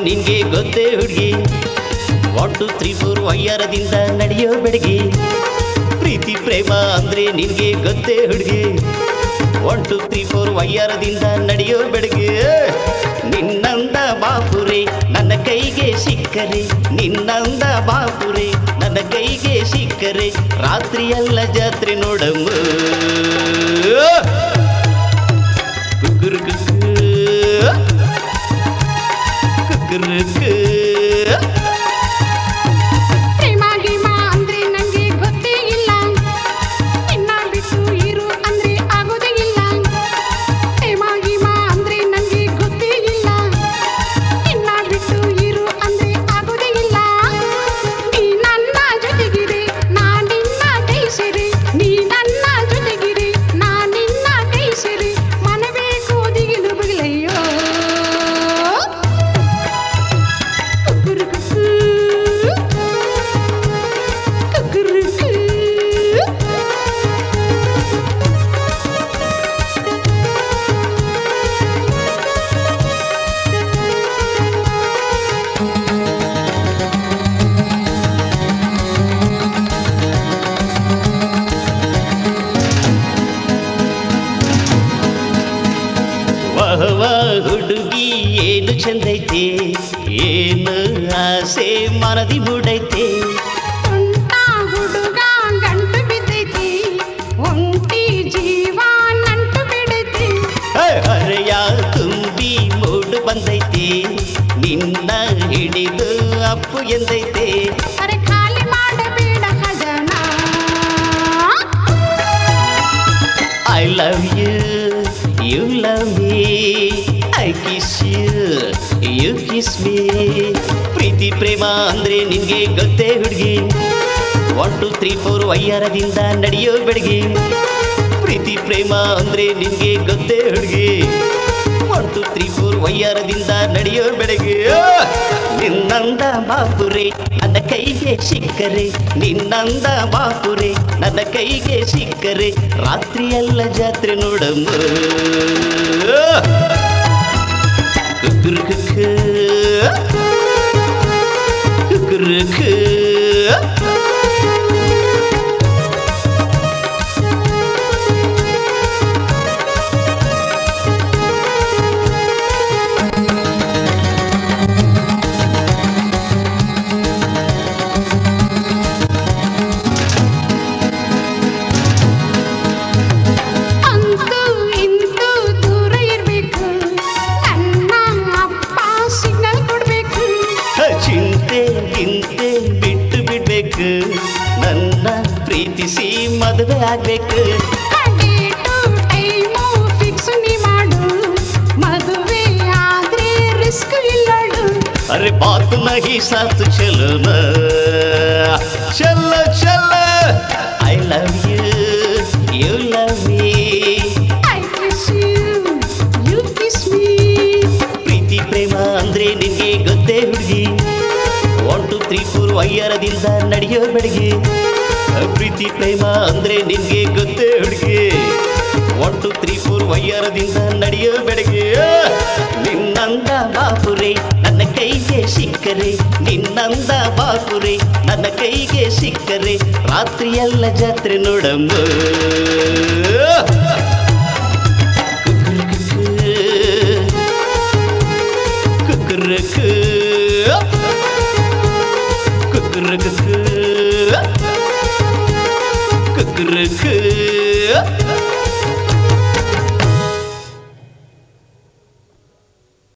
ನಿನ್ಗೆ ಗೊತ್ತೇ ಹುಡುಗಿ ಒನ್ ಟು ತ್ರೀ ಫೋರ್ ವಯ್ಯಾರದಿಂದ ನಡೆಯೋ ಬೆಡಗಿ ಪ್ರೀತಿ ಪ್ರೇಮ ಅಂದ್ರೆ ನಿನ್ಗೆ ಗೊತ್ತೇ ಹುಡುಗಿ ಒನ್ ಟು ತ್ರೀ ಫೋರ್ ವಯ್ಯಾರದಿಂದ ನಡೆಯೋ ಬೆಡಗಿ ನಿನ್ನಂದ ಬಾಪುರೆ ನನ್ನ ಕೈಗೆ ಸಿಕ್ಕರೆ ನಿನ್ನಂದ ಬಾಪುರೆ ನನ್ನ ಕೈಗೆ ಸಿಕ್ಕರೆ ರಾತ್ರಿಯಲ್ಲ ಜಾತ್ರೆ ನೋಡಮ್ಮ ಕುಕ್ಕುರು ಕುಕ್ಕು ಕುಕ್ಕುರುಕು ಪ್ರೇಮ ಗೀಮ ಅಂದ್ರೆ ನಂಗೆ ಗೊತ್ತೇ ಇಲ್ಲ ನಿನ್ನ ಬಿಟ್ಟು ಇರು ಅಂದ್ರೆ ಆಗೋದೇ ಇಲ್ಲ ಪ್ರೇಮ ಗೀಮ ಅಂದ್ರೆ ನಂಗೆ ಗೊತ್ತೇ ಇಲ್ಲ ನಿನ್ನ ಬಿಟ್ಟು ಇರು ಅಂದ್ರೆ ಆಗೋದೇ ಇಲ್ಲ ನೀ ನನ್ನ ಜೊತೆಗಿರೆ ನಾ ನಿನ್ನ ಕೈ ಸೇರೆ ನೀ ನನ್ನ ಜೊತೆಗಿರೆ ನಾ ನಿನ್ನ ಕೈ ಸೇರೆ ಮನವೇ ಕೋದಿಗಿಲು ಬಗಲಯ್ಯೋ ಕುಕ್ಕುರುಕು ಕುಕ್ಕುರುಕು ವಾಹ ವಾಹ ಹುಡುಗಿ ಏನು ಚಂದೈತೆ ಏನು ಆಸೆ ಮನದಿ ಮೂಡೈತೆ ತುಂಟ ಹುಡುಗ ಗಂಟು ಬಿದ್ದೈತಿ ಒಂಟಿ ಜೀವ ನಂಟು ಬಿಡೈತಿ ಹರೆಯ ತುಂಬಿ ಮೂಡು ಬಂದೈತಿ ನಿನ್ನ ಹಿಡಿದು ಅಪ್ಪು ಎಂದೈತೆ ಅರೆ ಖಾಲಿ ಮಾಡಬೇಡ ಖಜಾನ I love you you love me I kiss you you kiss me ಪ್ರೀತಿ ಪ್ರೇಮ ಅಂದ್ರೆ ನಿನ್ಗೆ ಗೊತ್ತೇ ಹುಡುಗಿ ಒನ್ ಟು ತ್ರೀ ಫೋರ್ ವಯ್ಯಾರದಿಂದ ನಡೆಯೋ ಬೆಡಗಿ ಪ್ರೀತಿ ಪ್ರೇಮ ಅಂದ್ರೆ ನಿನ್ಗೆ ಗೊತ್ತೇ ಹುಡುಗಿ ಒನ್ ಟು ತ್ರೀ ಫೋರ್ ವಯ್ಯಾರದಿಂದ ನಡೆಯೋ ಬೆಡಗಿ ನಿನ್ನಂದ ಬಾಪುರೆ ನನ್ನ ಕೈಗೆ ಸಿಕ್ಕರೆ ನಿನ್ನಂದ ಬಾಪುರೆ ನನ್ನ ಕೈಗೆ ಸಿಕ್ಕರೆ ರಾತ್ರಿಯಲ್ಲ ಜಾತ್ರೆ ನೋಡಮ್ಮ ಕುಕ್ಕುರುಕು ಕುಕ್ಕುರುಕು ಅಂತೂ ಇಂತೂ ದೂರ ಇರ್ಬೇಕು ನನ್ನ ಅಪ್ಪ ಸಿಗ್ನಲ್ ಕೊಡ್ಬೇಕು ಚಿಂತೆ ಗಿಂತೆ ಬಿಟ್ಟು ಬಿಡ್ಬೇಕು ನನ್ನ ಪ್ರೀತಿಸಿ ಮದುವೆ ಆಗ್ಬೇಕು ಡೇಟು ಟೈಮು ಫಿಕ್ಸ್ ನೀ ಮಾಡು ಮದುವೆ ಆದ್ರೆ ರಿಸ್ಕ್ ಇಲ್ಲಡು अरे बात नहीं साथ चलो ना चलो चलो I love you you love me I kiss you you kiss me ಪ್ರೀತಿ ಪ್ರೇಮ ಅಂದ್ರೆ ನಿನ್ಗೆ ಗೊತ್ತೇ ಹುಡುಗಿ ಒನ್ ಟು ತ್ರೀ ಫೋರ್ ವಯ್ಯಾರದಿಂದ ನಡೆಯೋ ಬೆಡಗಿ ಪ್ರೀತಿ ಪ್ರೇಮ ಅಂದ್ರೆ ನಿನ್ಗೆ ಗೊತ್ತೇ ಹುಡುಗಿ ಒನ್ ಟು ತ್ರೀ ಫೋರ್ ವಯ್ಯಾರದಿಂದ ನಡೆಯೋ ಬೆಡಗಿ ನಿನ್ನಂದ ಬಾಪುರೆ ನನ್ನ ಕೈಗೆ ಸಿಕ್ಕರೆ ನಿನ್ನಂದ ಬಾಪುರೆ ನನ್ನ ಕೈಗೆ ಸಿಕ್ಕರೆ ರಾತ್ರಿಯಲ್ಲ ಜಾತ್ರೆ ನೋಡಮ್ಮ ಕುಕ್ಕುರುಕು ಕುಕ್ಕುರುಕು ಕುಕ್ಕುರುಕು